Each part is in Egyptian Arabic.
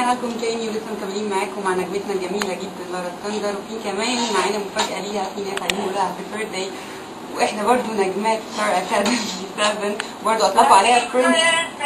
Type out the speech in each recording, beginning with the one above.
ورجعنا لكم تاني ولسه مكملين معاكم مع نجمتنا الجميله جدا لارا اسكندر وفي كمان معانا مفاجاه ليها في ناس عايزين نقول لها هابي بيرثداي واحنا برضو نجمات ستار اكاديمي 7 برضو اطلقوا عليها برنس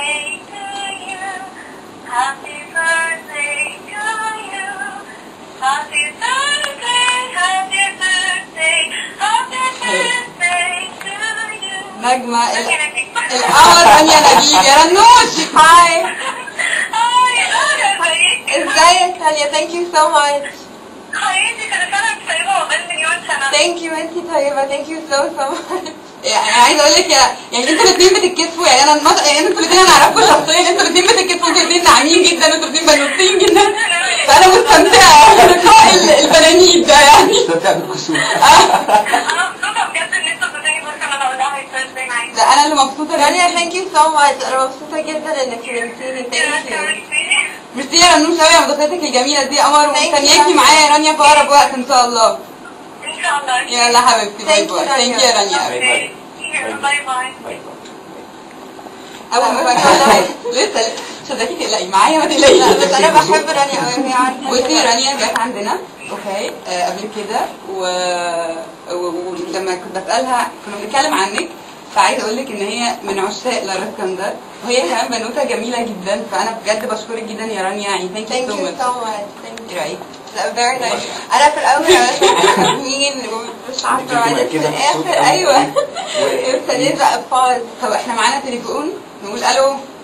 Happy birthday to you. Happy birthday, happy birthday, happy birthday to you. نجمه ال- Okay, next. القمر رانيا نجيب يا رنوش هاي Hi, Laura, ازيك رانيا ثانك يو سو ماتش حياتي كانت سنة طيبة وبين مليون سنة. ثانك يو انتي طيبه ثانك يو سو سو ماتش يعني انا عايزه اقول لك يا يعني انتوا الاثنين بتتكسفوا يعني انا المط... يعني انتوا الاثنين انا اعرفكم شخصيا انتوا الاثنين بتتكسفوا انتوا الاثنين ناعمين جدا انتوا الاثنين بنوتين جدا فانا مستمتعه بلقاء ال- البنانيت ده يعني استمتع بالكسوف أنا مبسوطة بجد إن أنتوا اديتوني فرصة إن أنا أقول لها هاي بيرثداي معاكي. ده انا اللي مبسوطه رانيا ثانك يو سو ماتش انا مبسوطه جدا انك كلمتيني ثانك يو ميرسي يا رنوش قوي على مداخلتك الجميله دي يا قمر Thank you. ومستنياكي معايا يا رانيا في اقرب وقت ان شاء الله إن شاء الله. يلا حبيبتي باي Thank you, باي رانيا. ثانك يو يا رانيا باي باي. Okay. باي باي. باي اول ما بتكلم لسه شدكي تقلقي معايا ما تقلقيش لا، بس أنا بحب رانيا قوي هي عارفه بصي رانيا جت عندنا اوكي آه قبل كده و... و- ولما كنت بسالها كنا بنتكلم عنك فعايزه اقول لك ان هي من عشاق لارا اسكندر وهي كمان بنوته جميله جدا فانا بجد بشكرك جدا يا رانيا يعني ثانك Thank يو you سو so ماتش much. Thank ايه رايك؟ you. Very nice. أنا في الأول أنا مين ومش عارفة كنت وبعدين في مركزة في الصوت الآخر أوي. أيوه ابتديت بقى باز طب احنا معانا تليفون نقول الو